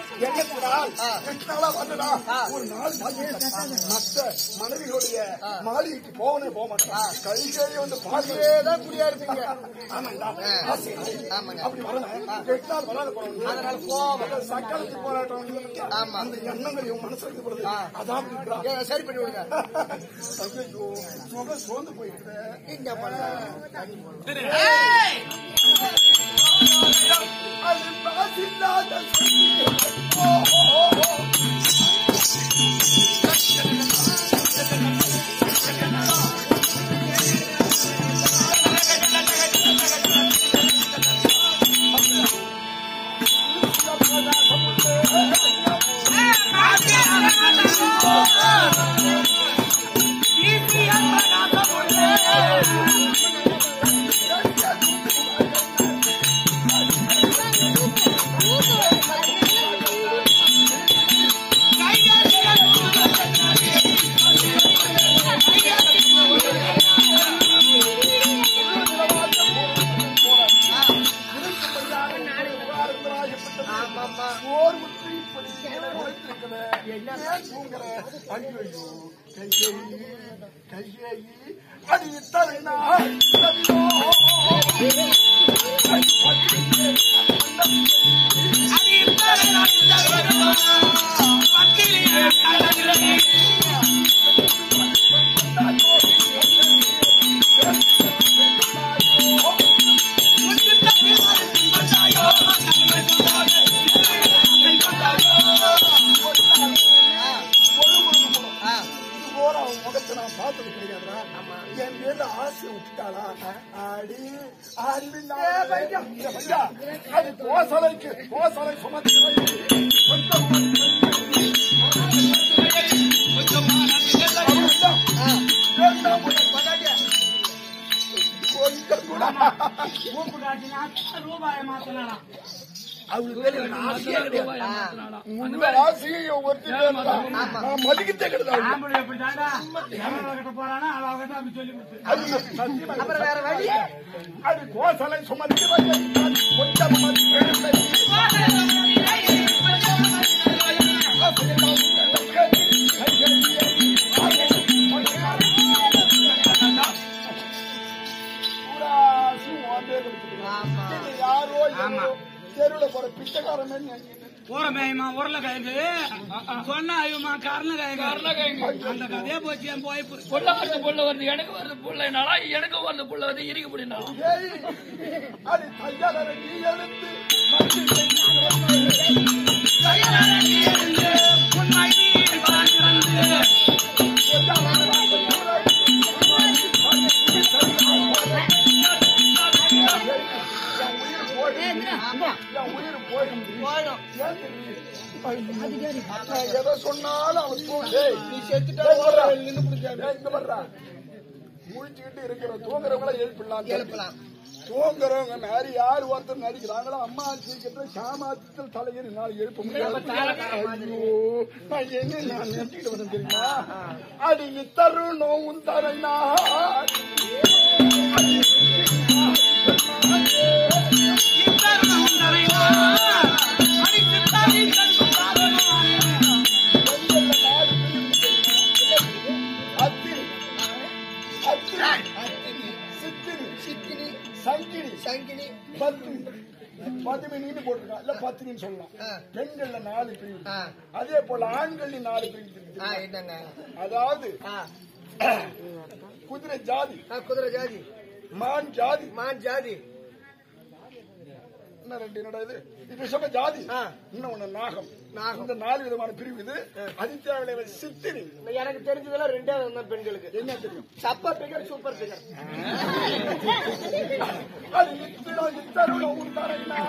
எண்ணத்தினால் ரெண்டு நாளா வந்தனா ஒரு நாள் மாத்தி மத்த மனைவிகளுடைய மாளிகைக்கு போகவே போக மாட்டேன் கைகேறி வந்து பார்க்கவே தான் குடியா இருப்பீங்க ஆமாங்களா ஆசை. அப்படி வரணும் ரெண்டு நாள் வராது போறோம் அதனால கோபம். அந்த சக்காலத்துக்கு போராட்டம் ஆமா. அந்த எண்ணங்கள் இவன் மனசுல இருக்கிறது அதான் இருக்கிறான். ஏ, சரி பண்ணி விடுங்க ஐயோ, முகம் சோர்ந்து போயிட்டு இந்த பண்ண அது பாசில்லாத சுத்தி. ஓ, ஓ, ஓ, ஓ. ஓர் முற்றி இப்படி உழைத்திருக்கவே ஏன் தூங்குற? ஐயையோ, கைகேயி, கைகேயி, அது இத்தனை நாள் ரவியோ. இது போல அவன் முகத்தை நான் பார்த்தது கிடையாதுடா. என் மேல ஆசை விட்டுட்டாளா? அடி, அறிவில்லா. இங்க பையா, அது கோசலைக்கு, கோசலை சுமக்கிறது. கொஞ்சம் வேண்டாம் உனக்கு பதாடியா. கொஞ்சம் கூட அவளுக்கு தெரியும், நான் ஆசையே கிடையாது. உங்க ஆசையை ஒருத்தர் இருந்தா, நான் மதிக்கத்தே கிடையாது அது சத்தியமா அப்புறம் வேற வழி அது கோசலை சுமந்து கொஞ்சம் யாரோ தெருவுல போற பிச்சைக்காரன் நினைச்சிட்டு ஊரமேயமா உருளைக்கிழங்கு சொன்னா ஐயோமா கருணக்கிழங்கு அந்த கதையே போச்சு என் போய் புள்ள வருது புள்ள வருது எனக்கு வருது புள்ளனாலா எனக்கு வருது புள்ள வருது இறுக்கி முடினாலும் ஏய், அது தையாளரை நீ எழுந்து மறுத்து எதை சொன்னாலும் அவன் தூங்கு நீ செத்துட்டா முழிச்சுக்கிட்டு இருக்கிற தூங்குறவங்கள எழுப்பிடலாம் எழுப்பலாம். தூங்குறவங்க மாதிரி யார் ஒருத்தர் நடிக்கிறாங்களோ அம்மா சீக்கிரத்தில் சாமாத்தியத்தில் தலையில் நாள் எழுப்ப முடியாது ஐயோ நான் என்ன நான் நினைச்சுக்கிட்டு வரேன் தெரியுமா அது இத்தருணம் உன் தரைனா அத்திரி அத்திரி சித்திரி சித்தினி சங்கிரி சங்கினி பத்மினி பத்மினின்னு போட்டிருக்கான் இல்ல பத்மின்னு சொல்லலாம் ஆ. பெண்கள்ல நாலு பிரிவு ஆ. அதே போல ஆண்கள்ல நாலு பிரிவு இருக்கு. ஆ என்னங்க அதாவது ஆ குதிரை ஜாதி ஆ, குதிரை ஜாதி மான் ஜாதி மான் ஜாதி என்ன ரெண்டு என்னடா இது இது சொன்ன ஜாதி ஆ. இன்னும் ஒண்ணு நாகம் நாகம். இந்த நாலு விதமான பிரிவு இது அதித்யாவில சித்திரி எனக்கு தெரிஞ்சதெல்லாம் ரெண்டே தான் பெண்களுக்கு என்ன தெரியும் சப்பர் பிகர் சூப்பர் பிகர் அது இத்தருணம் இத்தருணம் உன் தரைனா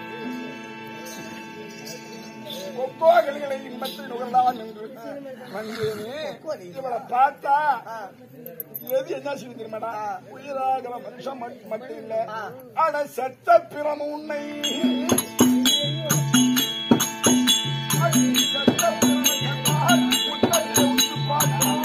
ஒப்போகல்களை இன்பத்தில் நுகரலாம் என்று வந்து ஏண்டா எது என்ன செய்யும் தெரியுமாடா உயிராகிற மனுஷன் மட்- மட்டும் இல்ல ஆனா செத்த பிறம உன்னை அது செத்த பிறம கண்டால் உன்னை உற்று பார்க்கும்.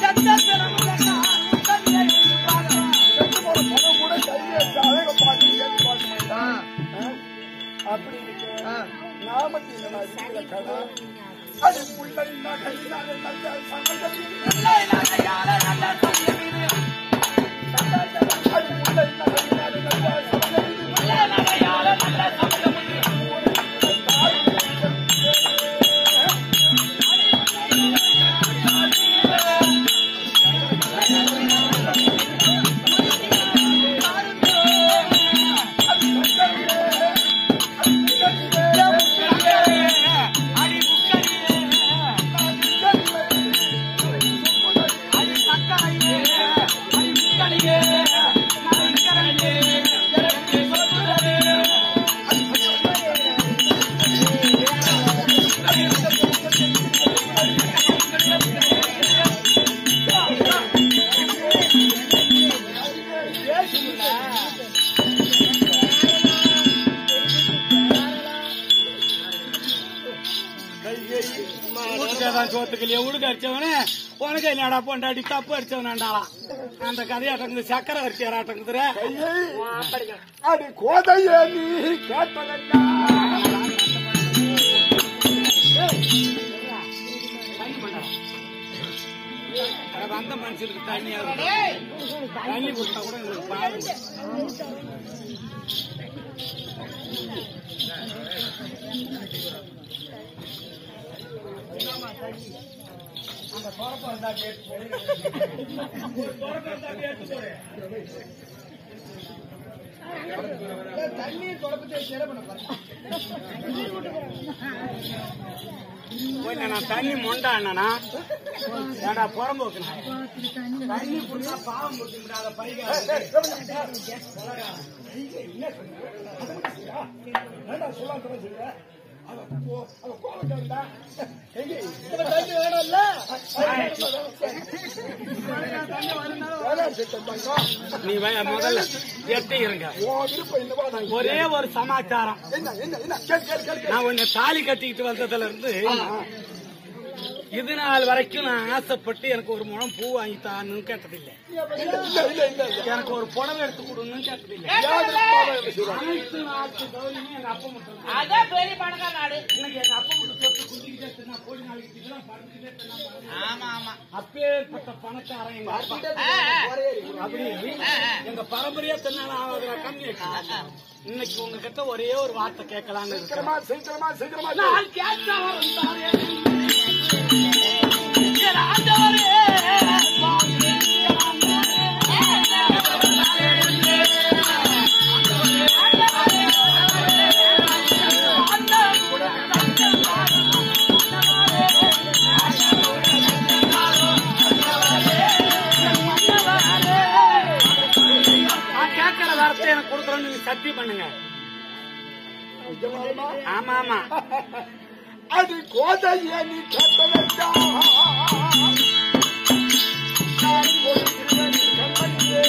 செத்து போன பணம் கூட கையை வச்சு அழக பார்த்து ஏற்றி பார்க்க மாட்டான். ஆ? அப்படி இருக்கு நாம இல்லைனா இருக்கிற கடை அது புள்ளை நகையினால நல்ல சமயம் அது புள்ளை நகையினால நல்ல சமயம் வீட்டுக்காரன் சோத்துக்கலையே உடுக்க அடிச்சவனே உனக்கு என்னடா பொண்டாடி தப்பு அடிச்சவனாண்டாளாம் அந்த கதையாட்டங்குது சக்கரை வரிசை யாராட்டங்குதுற அது கோதையே நீ கேட்டதெல்லாம் வந்த மனுஷனுக்கு தண்ணி தண்ணி கொடுத்தா கூட எங்களுக்கு பாவம் போய் நான் தண்ணி மொண்டா அண்ணனா ஏடா புறம்போக்குனா தண்ணி குடிச்சா பாவம் முடிக்க முடியாத பைக வேண்டாம் சொல்லாம தர சொல்ல அவ கோ- அவ கோவக்காரன்டா. எங்க? வேணாம் சித்தம் தங்கம். நீ வை- முதல்ல எட்டி இருங்க உன் விருப்பம் என்னவோ நான் ஒரே ஒரு சமாச்சாரம் என்ன என்ன என்ன கேள் கேள் கேள் கேள். நான் உன்னை தாலி கட்டிக்கிட்டு வந்ததுல இருந்து இது நாள் வரைக்கும் நான் ஆசைப்பட்டு எனக்கு ஒரு முழம் பூ வாங்கி தான்னு கேட்டதில்லை இல்ல இல்ல இல்ல இல்ல எனக்கு ஒரு புடவை எடுத்து கொடுன்னு கேட்டதில்லை யாரு மாமா என்ன செய்றாங்க? அனைத்து நாட்டு கௌரியுமே எங்க அப்பா மட்டும் தான். அதான் பெரிய பணக்கார நாடு இன்னைக்கு எங்க அப்பா மட்டும் சொத்து குந்திக்கிட்டே தின்னா, கோடி நாளைக்கு இதெல்லாம் பறந்துக்கிட்டே தின்னா பாருங்க. ஆமா ஆமா அப்பேற்பட்ட பணக்காரன் எங்க அப்பா அப்படி எங்க பரம்பரையா தின்னாலும் ஆகாத கம்மி இன்னைக்கு உங்ககிட்ட ஒரே ஒரு வார்த்தை கேட்கலான்னு இருக்கிறேன் சீக்கிரமா சீக்கிரமா சீக்கிரமா கேள். நான் கேட்க வந்தாரே நான் கேட்கிற வார்த்தை எனக்கு கொடுக்குறேன்னு நீங்க சத்தியம் பண்ணுங்க நிஜமாலுமா? ஆமா ஆமா அது கோதையே நீ கேட்டதெல்லாம் நான் கொடுக்கிறேன் கண்மணியே.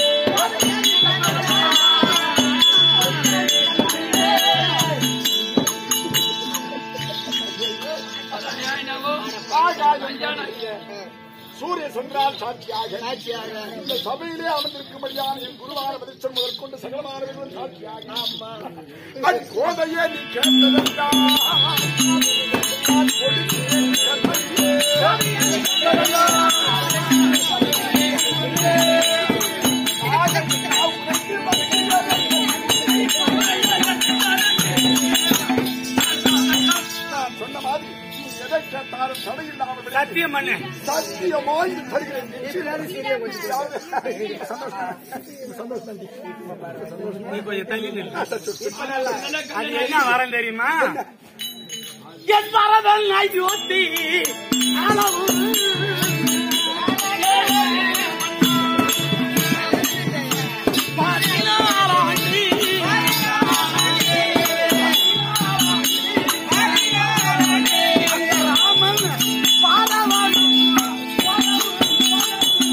ஆகாயம் சூரிய சந்திரால் சாட்சியாக சாட்சியாக இந்த சபையிலே அமர்ந்திருக்கும்படியான என் குருவான பதிச்சம் முதற்கொண்டு சகலமானவர்களும் சாட்சியாக அது கோதையே நீ கேட்டதெல்லாம் நான் கொடுக்கிறேன் கண்மணியே. ஆகத்தினால் உனக்கு நான் சொன்ன மாதிரி நீ எதை கேட்டாலும் தடையில்லாமல் சத்தியம் பண்ணு சத்தியமாய் தருகிறேன் சந்தோஷம் நீ கொஞ்சம் தள்ளி நில்லு. அது என்ன வரம் தெரியுமா என் வரதல் அயோத்தி அளவு பதினாறாண்டி ராமன் பாலவாழும்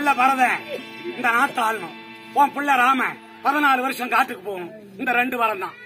புள்ள பரதன் இந்த நாட்டை ஆளணும் உன் புள்ள ராமன் பதினாலு வருஷம் காட்டுக்கு போகணும் இந்த ரெண்டு வரம் தான்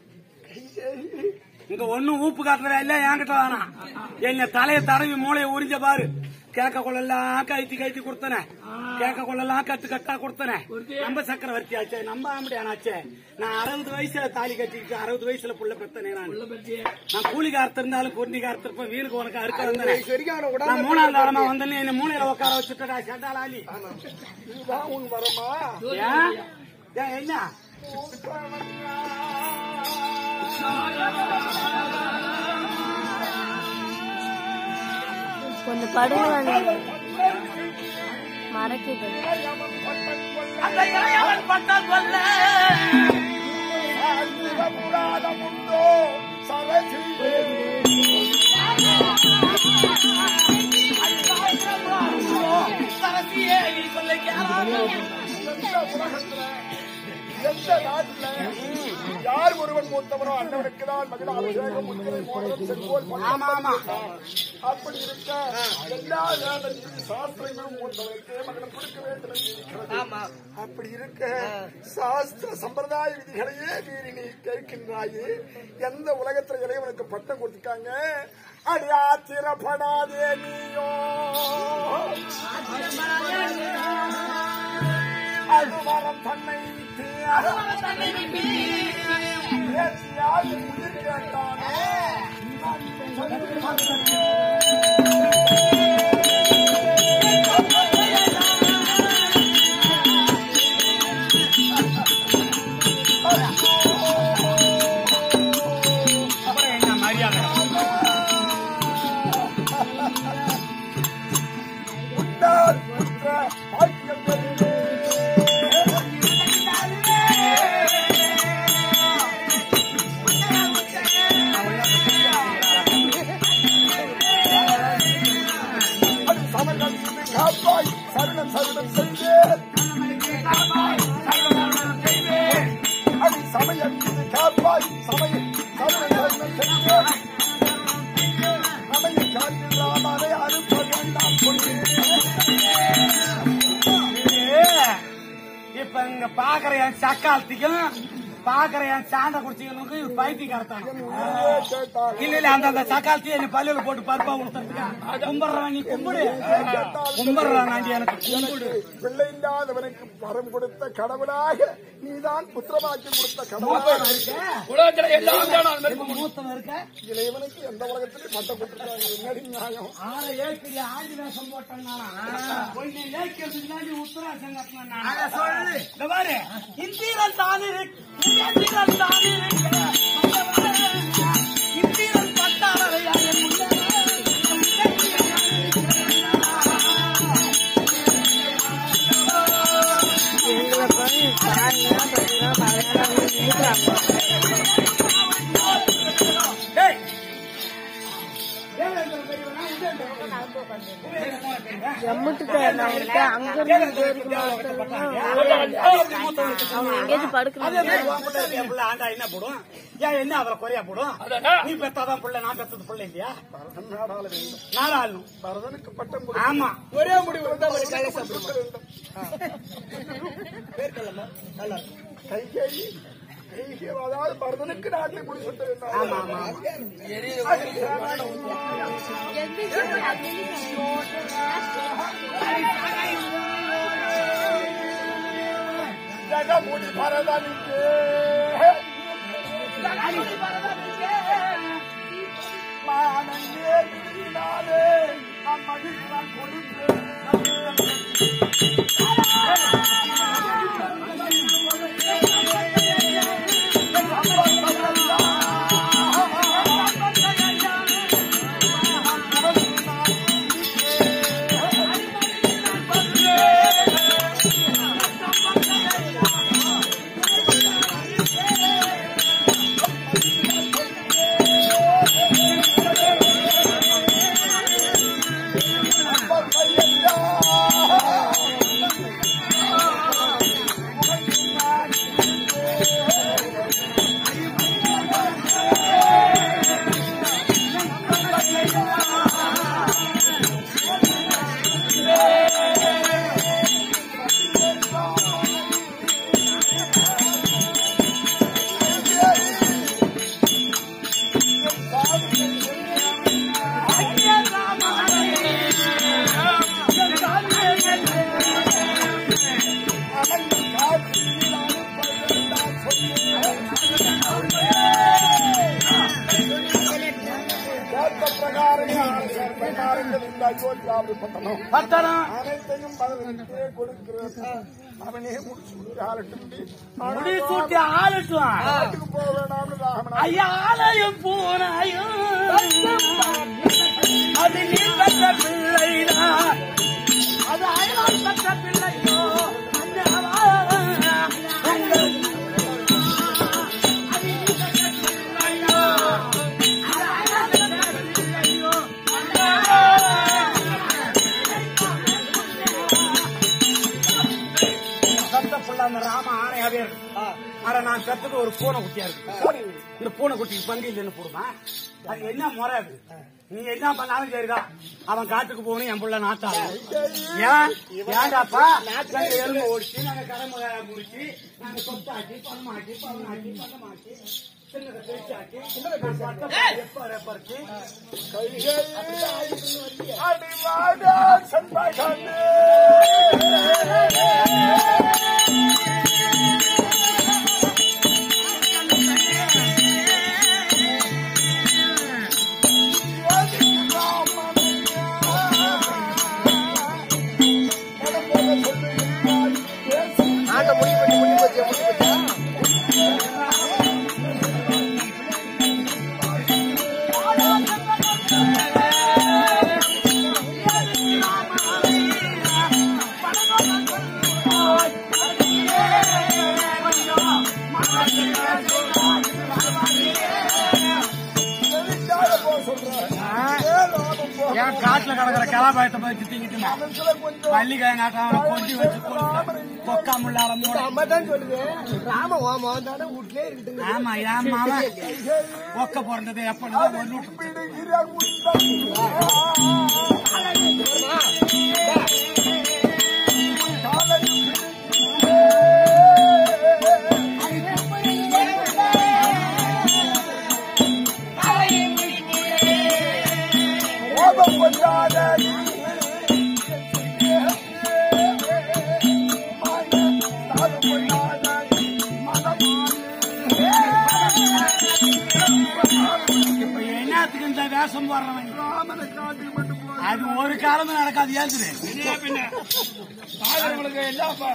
இங்க ஒண்ணும் ஊப்பு காட்டுற இல்ல என்கிட்ட வேணாம் என்ன தலையை தடவி மூளையை உறிஞ்ச பாரு கேக்க கொள்ளலாம் கைத்தி கைத்தி கொடுத்தனே கேக்க கொள்ளலாம் கத்து கட்டா கொடுத்தனே நம்ம சக்கரவர்த்தி ஆச்சே நம்ம ஆம்படியானாச்சே நான் அறுபது வயசுல தாலி கட்டிக்கிட்டு அறுபது வயசுல புள்ள பெத்தனே நான் நான் கூலி காரத்து இருந்தாலும் குருண்டி காரத்து இருப்பேன் வீருக்கு உனக்கு அறுக்க வந்தேன் வரைக்கும் அவனை விடாம நான் மூணாவது வாரமா வந்தேன்னு என்ன மூணையில உட்கார வச்சுட்டா சண்டாளாலி இதுதான் உன் வரமா ஏன் ஏன் என்ன கொஞ்சம் படுங்க மறக்குது அந்த இளையவன் பட்ட சொல்ல புராணமுண்டோ சரசிலே சரசியே நீ சொல்ல எந்த உலகத்துல எந்த நாட்டுல யார் ஒருவன் மூத்தவனோ அண்ணவனுக்கு தான் மகிழ அபிஷேகம் முத்திரை மோதிரம் செங்கோல் பட்டம் ஆமா, ஆமா. அப்படி இருக்க எல்லா வேதனையும் சாஸ்திரங்களும் மூத்தவனுக்கு மகனம் கொடுக்க வேண்டும் என்று இருக்கிறது அப்படி இருக்க சாஸ்திர சம்பிரதாய விதிகளையே மீறி நீ கேட்கின்றாயே எந்த உலகத்துல இறைவனுக்கு பட்டம் கொடுத்துட்டாங்க அடி ஆத்திரப்படாதே நீயோ அழுவரம் தன்னை விட்டு ஏற்றியாய் உயிர் கேட்டானே அப்புறம் என்ன மரியாதை உண்டார் புற்ற பாக்கியம் பெறுகிறே. அது சமர்கள் இது காப்பாய் சரணம் சரணம் செய்தேன் அது சமயம் இது காப்பாய் சமய சரணம் சரணம் செய்தேன் அமைய காற்றில் ராமனை அனுப்ப வேண்டாம் கொண்டேன் இப்ப இங்க பாக்குற என் சக்காலத்துக்கும் பாக்குற என் சாண்ட குடிச்சிகளுக்கு பைத்தி கரெக்டாங்க இல்ல இல்ல அந்த அந்த சக்காலத்தையும் என்ன பள்ளியில போட்டு பருப்பா கொடுத்துருக்கேன் கும்பிடுறான் நீ கும்பிடு கும்பிடுறான் நாண்டி எனக்கு கும்பிடு பிள்ளை இல்லாதவனுக்கு வரம் கொடுத்த கடவுளாக நீதான் புத்திரவாக்கியம் கொடுத்த கடவுளாக உலகத்துல எல்லாம் தான் நான் இப்ப மூத்தவன் இருக்க இளையவனுக்கு எந்த உலகத்திலும் பட்டம் கொடுத்துருக்காங்க என்னடி நியாயம் ஆற ஏற்கனவே ஆடி வேஷம் போட்டேன்னா ஒன்னு ஏற்கிறதுக்கு தாண்டி உத்தராசம் கட்டினா சொல்லு இந்த பாரு இந்திரன் தான் இருக்கு இந்திரன் தான் இருக்கு இந்திரன் பட்டாரையா எங்களை பண்ணி சாயங்காலம் பார்த்தீங்கன்னா பதினாலாம் இருக்கிறாங்க எம்முட்டு தேர்ந்தவங்கள்ட்ட அங்க இருந்து இருக்கு அவங்க எங்கேயாச்சும் படுக்கணும் ஆண்டா என்ன போடும் ஏன் என்ன அவரை குறையா போடும் அதானே? நீ பெத்தாதான் புள்ள நான் பெத்தது புள்ள இல்லையா பரதன் நாடாள வேண்டும் நாடாளும் பரதனுக்கு பட்டம் ஆமா ஒரே முடிவு இருந்தா ஒரு கலை சாப்பிடுமா வேண்டும் கைகேயி கைகே அதாவது பரதனுக்கு நாட்டை முடி சுட்ட வேண்டும் ஜகமுடி பரதனுக்கு மானங்கே விதியினாலே நம் மகிழ்ச்சி கொடுத்து அயோத்தியாவில் பட்டணம் பத்தனம் அனைத்தையும் பதவிக்கே கொடுக்கிறது அவனே முடிச்சு ஆளட்டும் முடி சூட்டி ஆளட்டும் நாட்டுக்கு போக வேண்டாம்னு ராமனா ஐயா ஆலயம் போனாயும் அது நீ பெற்ற பிள்ளைதான் அது அயலால் பெற்ற பிள்ளையோ அண்ணாவா. உங்கள் அது நீ பெற்ற பிள்ளையோ. அது அயலால் பெற்ற பிள்ளையோ அண்ணாவா. பெத்த புள்ள அந்த ராம ஆணையாவே இருக்கு ஆனா நான் பெத்தது ஒரு பூனை குட்டியா இருக்கு இந்த பூனை குட்டிக்கு பங்கு இல்லைன்னு போடுமா அது என்ன முறை அது நீ என்ன பண்ணாலும் சரிதான் அவன் காட்டுக்கு போகணும் என் புள்ள நாட்டாளம் ஏன் ஏன்டாப்பா நாட்டுல எலும்பு ஓடிச்சு நாங்க கடமை முடிச்சு நாங்க சொத்தாக்கி பணமாக்கி பணமாக்கி பணமாக்கி சின்னதை பெருசாக்கி சின்னதை பெருசாக்கி எப்ப ரெப்பரிச்சு அடிவாடா சண்பகமே ஆட்ட முடிவு பண்ணி முடிவு வச்சு முடிவு வச்சா ஏன் காட்டுல கிடக்குற கலாபாயத்தை போய் திட்டிக்கிட்டு பள்ளிக்காய் நாட்டாம கொட்டி வச்சு கொக்கா முள்ளால மூட அம்மா தான் சொல்லுது ராம ஓ மகன் தானே வீட்லயே இருக்குது ஆமா ஏன் மாமா ஒக்க பிறந்தது எப்ப ஒரு நூற்று இப்ப என்னத்துக்கு இந்த வேஷம் போடுறவன் அது ஒரு காலமும் நடக்காது ஏந்துரு பாக்குறவங்களுக்கு எல்லாம் பா-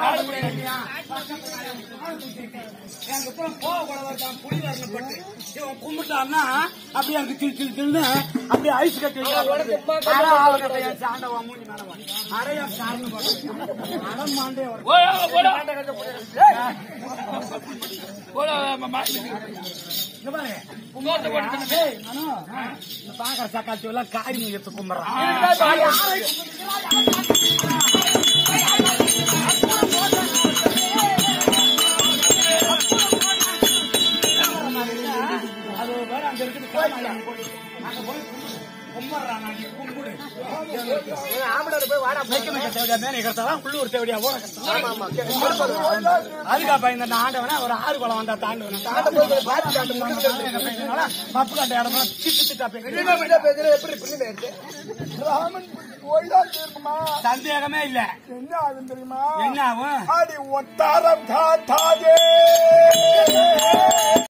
எனக்கு அப்புறம் கோவப்படவர்தான் புலிவாசனை பட்டு இவன் கும்பிட்டான்னா அப்படியே எனக்கு திரு திரு திருன்னு அப்படியே ஐஸ் கட்டி சாண்டவா மூஞ்சி மேலவா அரையா காரணம் அடம் மாண்டே வரும் போடா, போடா. போடா, மாமா. இங்க பாரு உங்கள்ட்ட போட்டு ஏய், அனு, இந்த பாக்குற சக்காச்சி எல்லாம் காரி எடுத்து கும்பிடுறான் அது வேற அங்க இருக்குது காமாயி, அங்க போய் அங்க போய் கும்பிடுறான் நான் நீ கும்பிடு ஆம்பளை போய் வாடா மேய்க்க மேய்க்க தேவையா மேனை கருத்தாலாம் உள்ளூர் தேவையா ஓட அதுக்கா பயந்த இந்த ஆண்டவனா ஒரு ஆறு குளம் வந்தா தாண்டுவனா பப்பு கட்ட இடமா திட்டு திட்டா பேசுறேன் எப்படி பிள்ளை எடுத்து ராமன் கோயிலாக இருக்குமா சந்தேகமே இல்ல என்ன ஆகும் தெரியுமா என்ன ஆகும் அடி ஒத்தாரம் காத்தாதே